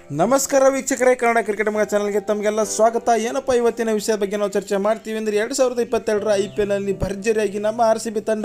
ನಮಸ್ಕಾರ ವೀಕ್ಷಕರೇ ಕನ್ನಡ ಕ್ರಿಕೆಟ್ ಮಗ ಚಾನಲ್ಗೆ ತಮಗೆಲ್ಲ ಸ್ವಾಗತ ಏನಪ್ಪ ಇವತ್ತಿನ ವಿಷಯ ಬಗ್ಗೆ ನಾವು ಚರ್ಚೆ ಮಾಡ್ತೀವಿ ಅಂದರೆ ಎರಡು ಸಾವಿರದ ಇಪ್ಪತ್ತೆರಡರ ಐ ಪಿ ಎಲ್ನಲ್ಲಿ ಭರ್ಜರಿಯಾಗಿ ನಮ್ಮ ಆರ್ ಸಿ ಬಿ ತಂಡ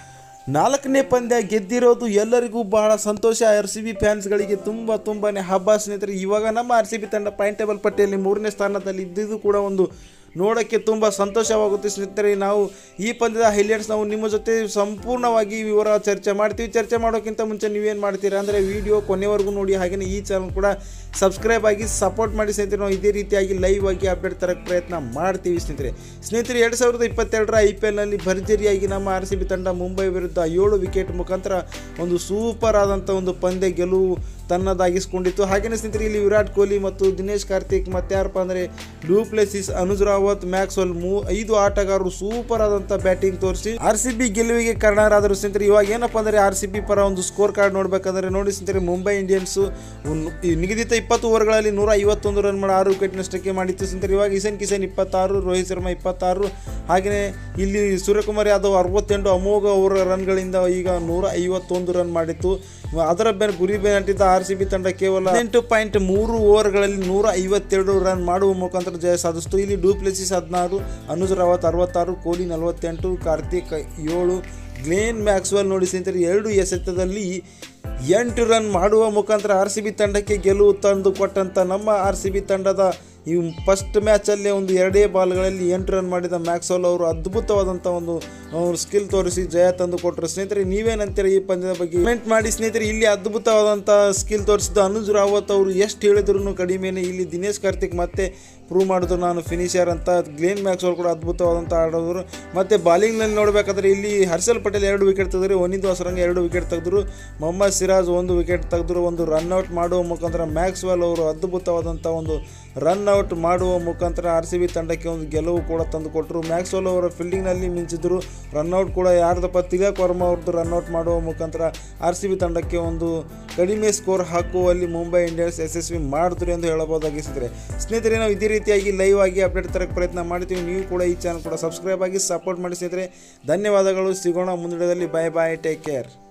ನಾಲ್ಕನೇ ಪಂದ್ಯ ಗೆದ್ದಿರೋದು ಎಲ್ಲರಿಗೂ ಬಹಳ ಸಂತೋಷ ಆರ್ ಸಿ ಬಿ ಫ್ಯಾನ್ಸ್ಗಳಿಗೆ ತುಂಬ ತುಂಬಾ ಹಬ್ಬ ಸ್ನೇಹಿತರೆ ಇವಾಗ ನಮ್ಮ ಆರ್ ಸಿ ಬಿ ತಂಡ ಪಾಯಿಂಟ್ ಟೇಬಲ್ ಪಟ್ಟಿಯಲ್ಲಿ ಮೂರನೇ ಸ್ಥಾನದಲ್ಲಿ ಇದ್ದಿದ್ದು ಕೂಡ ಒಂದು ನೋಡೋಕ್ಕೆ ತುಂಬ ಸಂತೋಷವಾಗುತ್ತೆ ಸ್ನೇಹಿತರೆ ನಾವು ಈ ಪಂದ್ಯದ ಹೈಲೈಟ್ಸ್ ನಾವು ನಿಮ್ಮ ಜೊತೆ ಸಂಪೂರ್ಣವಾಗಿ ವಿವರ ಚರ್ಚೆ ಮಾಡ್ತೀವಿ ಚರ್ಚೆ ಮಾಡೋಕ್ಕಿಂತ ಮುಂಚೆ ನೀವೇನು ಮಾಡ್ತೀರಾ ಅಂದರೆ ವಿಡಿಯೋ ಕೊನೆವರೆಗೂ ನೋಡಿ ಹಾಗೆಯೇ ಈ ಚಾನಲ್ ಕೂಡ ಸಬ್ಸ್ಕ್ರೈಬ್ ಆಗಿ ಸಪೋರ್ಟ್ ಮಾಡಿ ಸ್ನೇಹಿತರೆ ನಾವು ಇದೇ ರೀತಿಯಾಗಿ ಲೈವ್ ಆಗಿ ಅಪ್ಡೇಟ್ ತರಕ್ಕೆ ಪ್ರಯತ್ನ ಮಾಡ್ತೀವಿ ಸ್ನೇಹಿತರೆ ಸ್ನೇಹಿತರೆ ಎರಡು ಸಾವಿರದ ಇಪ್ಪತ್ತೆರಡರ ಐ ಪಿ ಎಲ್ನಲ್ಲಿ ಭರ್ಜರಿಯಾಗಿ ನಮ್ಮ ಆರ್ ಸಿ ಬಿ ತಂಡ ಮುಂಬೈ ವಿರುದ್ಧ ಏಳು ವಿಕೆಟ್ ಮುಖಾಂತರ ಒಂದು ಸೂಪರ್ ಆದಂಥ ಒಂದು ಪಂದ್ಯ ಗೆಲುವು ತನ್ನದಾಗಿಸ್ಕೊಂಡಿತ್ತು ಹಾಗೆಯೇ ಸ್ನೇಹಿತರೆ ಇಲ್ಲಿ ವಿರಾಟ್ ಕೊಹ್ಲಿ ಮತ್ತು ದಿನೇಶ್ ಕಾರ್ತಿಕ್ ಮತ್ತು ಯಾರಪ್ಪ ಅಂದರೆ ಡೂಪ್ಲೆಸಿಸ್ ಅನುಜ್ ರಾವತ್ ಮ್ಯಾಕ್ಸ್ವೆಲ್ ಮೂ ಐದು ಆಟಗಾರರು ಸೂಪರ್ ಆದಂಥ ಬ್ಯಾಟಿಂಗ್ ತೋರಿಸಿ ಆರ್ ಸಿ ಬಿ ಗೆಲುವಿಗೆ ಕಾರಣರಾದರು ಸ್ನೇಹಿತರೆ ಇವಾಗ ಏನಪ್ಪ ಅಂದರೆ ಆರ್ ಸಿ ಬಿ ಪರ ಒಂದು ಸ್ಕೋರ್ ಕಾರ್ಡ್ ನೋಡಬೇಕಂದ್ರೆ ನೋಡಿ ಸ್ನೇಹಿತರೆ ಮುಂಬೈ ಇಂಡಿಯನ್ಸು ಉನ್- ಈ ನಿಗದಿತ ಇಪ್ಪತ್ತು ಓವರ್ಗಳಲ್ಲಿ ನೂರ ಐವತ್ತೊಂದು ರನ್ ಮಾಡಿ ಆರು ವಿಕೆಟ್ ನಷ್ಟಕ್ಕೆ ಮಾಡಿತ್ತು ಸ್ನೇಹಿತರೆ ಇವಾಗ ಇಸನ್ ಕಿಸನ್ ಇಪ್ಪತ್ತಾರು ರೋಹಿತ್ ಶರ್ಮಾ ಇಪ್ಪತ್ತಾರು ಹಾಗೆಯೇ ಇಲ್ಲಿ ಸೂರ್ಯಕುಮಾರ್ ಯಾದವ್ ಅರವತ್ತೆಂಟು ಅಮೋಘ ಓವರ್ ರನ್ಗಳಿಂದ ಈಗ ನೂರ ಐವತ್ತೊಂದು ರನ್ ಮಾಡಿತ್ತು ಅದರ ಬೆನ್ ಗುರಿ ಬೆನ್ನಟ್ಟಿದ್ದ ಆರ್ ಸಿ ಬಿ ತಂಡ ಕೇವಲ ಎಂಟು ಪಾಯಿಂಟ್ ಮೂರು ಓವರ್ಗಳಲ್ಲಿ ನೂರ ಐವತ್ತೆರಡು ರನ್ ಮಾಡುವ ಮುಖಾಂತರ ಜಯ ಸಾಧಿಸಿತು ಇಲ್ಲಿ ಡೂಪ್ಲೆಸಿಸ್ ಹದಿನಾರು ಅನುಜ್ ರಾವತ್ ಅರವತ್ತಾರು ಕೊಹ್ಲಿ ನಲವತ್ತೆಂಟು ಕಾರ್ತಿಕ್ ಏಳು ಗ್ಲೇನ್ ಮ್ಯಾಕ್ಸ್ವೆಲ್ ನೋಡಿ ಸ್ನೇಹಿತರೆ ಎರಡು ಎಸೆತದಲ್ಲಿ ಎಂಟು ರನ್ ಮಾಡುವ ಮುಖಾಂತರ ಆರ್ ಸಿ ಬಿ ತಂಡಕ್ಕೆ ಗೆಲುವು ತಂದು ಕೊಟ್ಟಂಥ ನಮ್ಮ ಆರ್ ಸಿ ಬಿ ತಂಡದ ಈ ಫಸ್ಟ್ ಮ್ಯಾಚಲ್ಲೇ ಒಂದು ಎರಡೇ ಬಾಲ್ಗಳಲ್ಲಿ ಎಂಟು ರನ್ ಮಾಡಿದ ಮ್ಯಾಕ್ಸೋಲ್ ಅವರು ಅದ್ಭುತವಾದಂಥ ಒಂದು ಸ್ಕಿಲ್ ತೋರಿಸಿ ಜಯ ತಂದು ಕೊಟ್ಟರು ಸ್ನೇಹಿತರೆ ನೀವೇನಂತೀರ ಈ ಪಂದ್ಯದ ಬಗ್ಗೆ ಕಮೆಂಟ್ ಮಾಡಿ ಸ್ನೇಹಿತರೆ ಇಲ್ಲಿ ಅದ್ಭುತವಾದಂಥ ಸ್ಕಿಲ್ ತೋರಿಸಿದ ಅನುಜ್ ರಾವತ್ ಅವರು ಎಷ್ಟು ಹೇಳಿದ್ರು ಕಡಿಮೆನೇ ಇಲ್ಲಿ ದಿನೇಶ್ ಕಾರ್ತಿಕ್ ಮತ್ತೆ ಪ್ರೂವ್ ಮಾಡಿದ್ರು ನಾನು ಫಿನಿಷರ್ ಅಂತ ಗ್ಲೇನ್ ಮ್ಯಾಕ್ಸ್ವೆಲ್ ಕೂಡ ಅದ್ಭುತವಾದಂಥ ಆಡೋರು ಮತ್ತು ಬಾಲಿಂಗ್ನಲ್ಲಿ ನೋಡಬೇಕಾದ್ರೆ ಇಲ್ಲಿ ಹರ್ಷಲ್ ಪಟೇಲ್ ಎರಡು ವಿಕೆಟ್ ತೆಗೆದ್ರು ಒನಿದ್ ಹೊಸರಂಗ ಎರಡು ವಿಕೆಟ್ ತೆಗೆದ್ರು ಮೊಹಮ್ಮದ್ ಸಿರಾಜ್ ಒಂದು ವಿಕೆಟ್ ತೆಗೆದ್ರು ಒಂದು ರನ್ಔಟ್ ಮಾಡುವ ಮುಖಾಂತರ ಮ್ಯಾಕ್ಸ್ವೆಲ್ ಅವರು ಅದ್ಭುತವಾದಂಥ ಒಂದು ರನ್ ಔಟ್ ಮಾಡುವ ಮುಖಾಂತರ ಆರ್ ಸಿ ಬಿ ತಂಡಕ್ಕೆ ಒಂದು ಗೆಲುವು ಕೂಡ ತಂದು ಕೊಟ್ಟರು ಮ್ಯಾಕ್ಸ್ವೆಲ್ ಅವರ ಫೀಲ್ಡಿಂಗ್ನಲ್ಲಿ ಮಿಂಚಿದ್ರು ರನ್ಔಟ್ ಕೂಡ ಯಾರ್ದಪ್ಪ ತಿಲಕ್ ವರ್ಮಾ ಅವ್ರದ್ದು ರನ್ಔಟ್ ಮಾಡುವ ಮುಖಾಂತರ ಆರ್ ಸಿ ಬಿ ತಂಡಕ್ಕೆ ಒಂದು ಕಡಿಮೆ ಸ್ಕೋರ್ ಹಾಕುವಲ್ಲಿ ಮುಂಬೈ ಇಂಡಿಯನ್ಸ್ ಯಶಸ್ವಿ ಮಾಡಿದ್ರು ಎಂದು ಹೇಳಬಹುದಾಗಿಸಿದ್ರೆ ಸ್ನೇಹಿತರೆ ನಾವು ಇದೇ ರೀತಿಯಾಗಿ ಲೈವ್ ಆಗಿ ಅಪ್ಡೇಟ್ ತರಕ್ಕೆ ಪ್ರಯತ್ನ ಮಾಡ್ತೀವಿ ನೀವು ಕೂಡ ಈ ಚಾನಲ್ ಕೂಡ ಸಬ್ಸ್ಕ್ರೈಬ್ ಆಗಿ ಸಪೋರ್ಟ್ ಮಾಡಿ ಸ್ನೇಹಿತರೆ ಧನ್ಯವಾದಗಳು ಸಿಗೋಣ ಮುಂದಿಡದಲ್ಲಿ ಬೈ ಬಾಯ್ ಟೇಕ್ ಕೇರ್